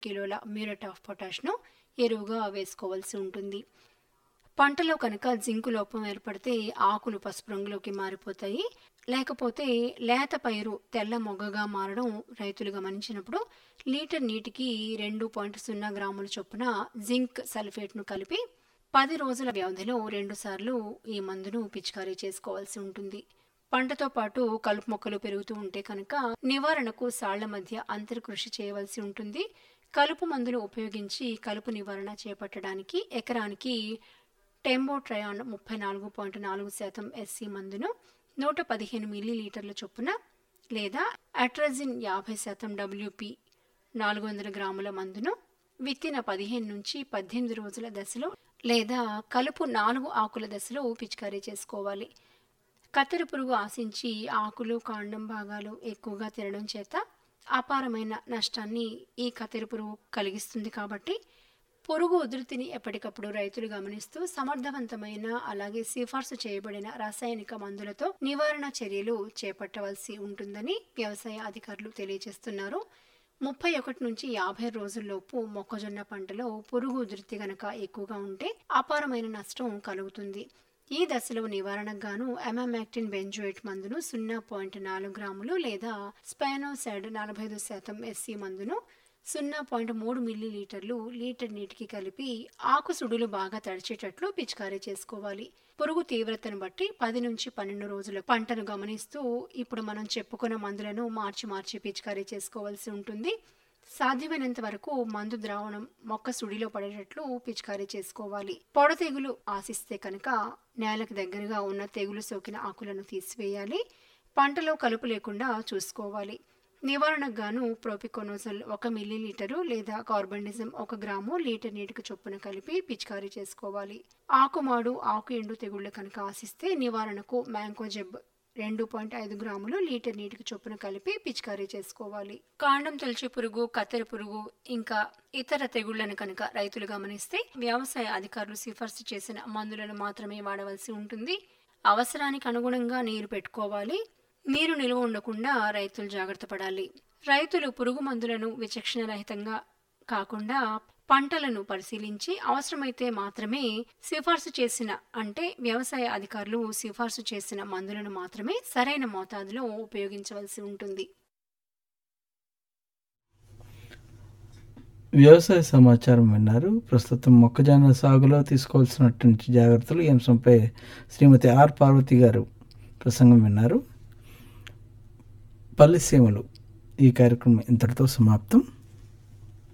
కిలోల muriate of పొటాష్ను ఎరువుగా వేసుకోవాల్సి ఉంటుంది పంటలో కనుక జింకు లోపం ఏర్పడితే ఆకులు పసుపు రంగులోకి మారిపోతాయి లేకపోతే లేత పైరు తెల్ల మొగ్గగా మారడం రైతులు గమనించినప్పుడు లీటర్ నీటికి రెండు పాయింట్ సున్నా గ్రాముల చొప్పున జింక్ సల్ఫేట్ను కలిపి పది రోజుల వ్యవధిలో రెండుసార్లు ఈ మందును పిచికారీ చేసుకోవాల్సి ఉంటుంది పంటతో పాటు కలుపు మొక్కలు పెరుగుతూ ఉంటే కనుక నివారణకు సాళ్ల మధ్య అంతర్కృషి చేయవలసి ఉంటుంది కలుపు మందులు ఉపయోగించి కలుపు నివారణ చేపట్టడానికి ఎకరానికి టెంబోట్రయాన్ ముప్పై నాలుగు పాయింట్ నాలుగు శాతం ఎస్సీ మందును నూట పదిహేను మిల్లీ లీటర్ల చొప్పున లేదా అట్రజిన్ యాభై శాతం డబ్ల్యూపి నాలుగు వందల గ్రాముల మందును విత్తిన పదిహేను నుంచి పద్దెనిమిది రోజుల దశలో లేదా కలుపు నాలుగు ఆకుల దశలో పిచికారీ చేసుకోవాలి కత్తెర పురుగు ఆశించి ఆకులు కాండం భాగాలు ఎక్కువగా తినడం చేత అపారమైన నష్టాన్ని ఈ కత్తెర పురుగు కలిగిస్తుంది కాబట్టి పురుగు ఉధృతిని ఎప్పటికప్పుడు రైతులు గమనిస్తూ సమర్థవంతమైన అలాగే సిఫార్సు చేయబడిన రాసాయనిక మందులతో నివారణ చర్యలు చేపట్టవలసి ఉంటుందని వ్యవసాయ అధికారులు తెలియజేస్తున్నారు ముప్పై ఒకటి నుంచి యాభై రోజుల్లోపు మొక్కజొన్న పంటలో పురుగు ఉధృతి గనక ఎక్కువగా ఉంటే అపారమైన నష్టం కలుగుతుంది ఈ దశలో నివారణకు గాను ఎమామాక్టిన్ బెంజోయిట్ మందును సున్నా పాయింట్ నాలుగు గ్రాములు లేదా స్పైనోసైడ్ నలభై ఐదు శాతం ఎస్సీ మందును సున్నా పాయింట్ మూడు మిల్లీ లీటర్లు లీటర్ నీటికి కలిపి ఆకు సుడులు బాగా తడిచేటట్లు పిచికారీ చేసుకోవాలి పురుగు తీవ్రతను బట్టి పది నుంచి పన్నెండు రోజుల పంటను గమనిస్తూ ఇప్పుడు మనం చెప్పుకున్న మందులను మార్చి మార్చి పిచికారీ చేసుకోవాల్సి ఉంటుంది సాధ్యమైనంత వరకు మందు ద్రావణం మొక్క సుడిలో పడేటట్లు పిచికారీ చేసుకోవాలి పొడ తెగులు ఆశిస్తే కనుక నేలకు దగ్గరగా ఉన్న తెగులు సోకిన ఆకులను తీసివేయాలి పంటలో కలుపు లేకుండా చూసుకోవాలి నివారణకు గాను ప్రోపికోనోజల్ ఒక మిల్లీ లీటరు లేదా కార్బనిజం ఒక గ్రాము లీటర్ నీటికి చొప్పున కలిపి పిచికారీ చేసుకోవాలి ఆకుమాడు ఆకు ఎండు తెగుళ్ళు కనుక ఆశిస్తే నివారణకు మ్యాంకోజెబ్ రెండు పాయింట్ ఐదు గ్రాములు లీటర్ నీటికి చొప్పున కలిపి పిచికారీ చేసుకోవాలి కాండం తొలిచే పురుగు కత్తెర పురుగు ఇంకా ఇతర తెగుళ్లను కనుక రైతులు గమనిస్తే వ్యవసాయ అధికారులు సిఫార్సు చేసిన మందులను మాత్రమే వాడవలసి ఉంటుంది అవసరానికి అనుగుణంగా నీరు పెట్టుకోవాలి నీరు నిల్వ ఉండకుండా రైతులు జాగ్రత్త పడాలి రైతులు పురుగు మందులను విచక్షణ రహితంగా కాకుండా పంటలను పరిశీలించి అవసరమైతే మాత్రమే సిఫార్సు చేసిన అంటే వ్యవసాయ అధికారులు సిఫార్సు చేసిన మందులను మాత్రమే సరైన మోతాదులో ఉపయోగించవలసి ఉంటుంది వ్యవసాయ సమాచారం విన్నారు ప్రస్తుతం మొక్కజొన్న సాగులో తీసుకోవాల్సినటువంటి జాగ్రత్తలు ఈ అంశంపై శ్రీమతి ఆర్ పార్వతి గారు ప్రసంగం విన్నారు పల్లెసీమలు ఈ కార్యక్రమం ఇంతటితో సమాప్తం